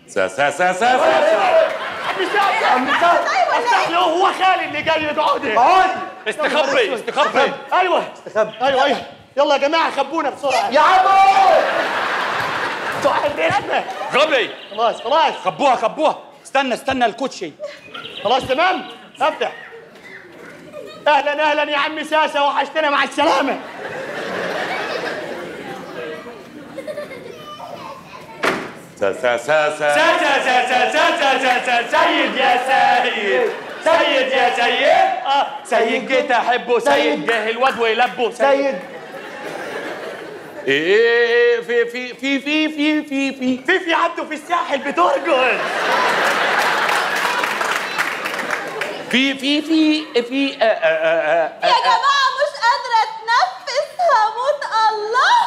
سا سا سا سا سا عم سعد عم سعد افتح له هو خالي اللي جاي يقعد اقعد استخبي استخبي ايوه استخبى ايوه ايوه يلا يا جماعه خبونا بسرعه يا عمو انتوا عرفنا غبي خلاص خلاص خبوها خبوها استنى استنى الكوتشي خلاص تمام افتح اهلا اهلا يا عم ساسه وحشتنا مع السلامه سا سا سا سا سا سا سا سا سا سا سا سيد يا سيد سيد يا سيد اه سيد جيت احبه سيد جه الواد ويلبه سيد ايه في في في في في في في في في عبده في الساحل بترقص في في في في آه، آه، آه، آه، يا جماعة مش قادرة اتنفس هموت الله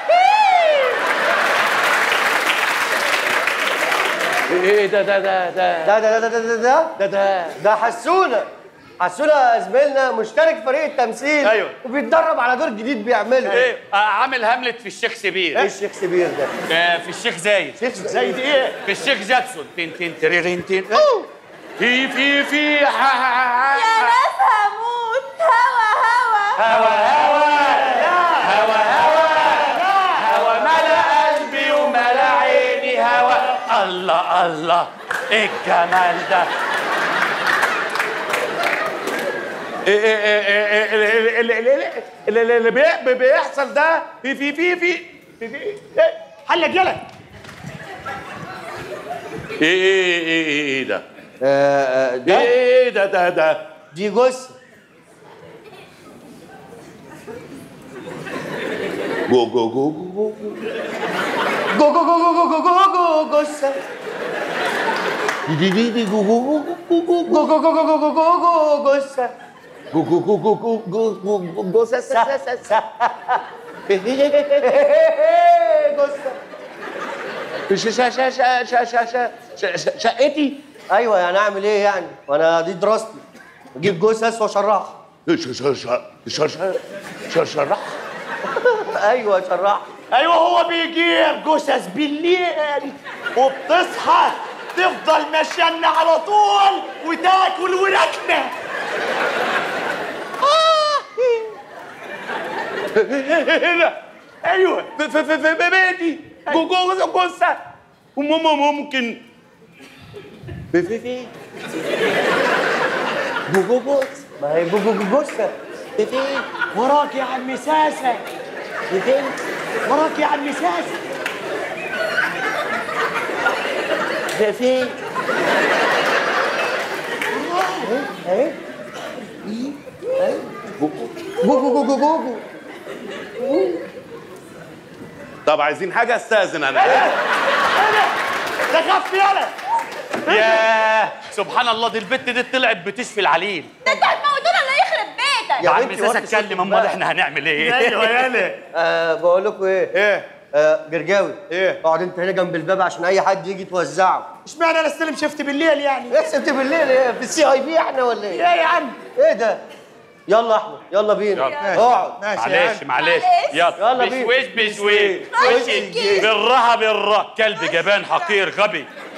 ايه ده ده ده ده ده ده ده ده ده ده ده ده ده حسونه حسونه زميلنا مشترك في فريق التمثيل أيوة. وبيتدرب على دور جديد بيعمله ايه آه، عامل هاملت في الشيخ ايه سبير الشيخ سبير ده آه، في الشيخ زايد شيخ زيد ايه في الشيخ جاكسون تين تين تريرين تين في في في ح- ح- ح- يا ناس هموت هوا هوا هوا هوا هوا ملا قلبي وملا عيني هوا الله الله ايه الجمال ده إيه إيه إيه إيه إيه اللي- اللي- اللي اللي- اللي بي- بيحصل ده في في في في في في إيه؟ حلق يلا ايه ايه ايه ايه ايه ده آه، آه، ده ايه ده ده ده دي جثه جو جو جو جو جو جو جو جو جو جو جو جو جو جثه دي دي دي دي جو جو جو جو جو جو جو جو جو جو جو جو جو جثه جو جو جو جو جو جو جو جو جو سا سا سا سا سا جثه شا شا شا شا شا شا شا شا شقتي ايوه يعني اعمل ايه يعني وانا دي دراستي اجيب جثث واشرحها شا شا شا شا شا شا شرح ايوه اشرحها ايوه هو بيجيب جثث بالليل وبتصحى تفضل ماشينا على طول وتاكل وركنه هنا ايوه في في في في بيتي جو جو جو جثة وماما ممكن في في في جو جو جو ما هي جو جو جو جثه في في وراك يا عم ساسه في في وراك يا عم ساسه في في اهي جو جو جو جو جو جو طب عايزين حاجة استاذن انا ده خف يلا ياه سبحان الله دي البت دي طلعت بتشفي العليل ده انت هتموتونا الله يخرب بيتك يا عم بنتي ساسا وطي اتكلم صوتك امال بقى. احنا هنعمل ايه ايوه يلا آه بقول لكم ايه ايه آه جرجاوي إيه؟ اقعد انت هنا جنب الباب عشان اي حد يجي توزعه اشمعنى انا استلم شفت بالليل يعني ايه سبت بالليل ايه في السي اي بي احنا ولا ايه ايه يا عم ايه ده يلا احمد يلا بينا يلا. اقعد ماشي يا معلش عم معلش معلش. يلا يلا بينا. بشويش بشويش وش الجيش. بالراحة بالراحة كلب جبان حقير غبي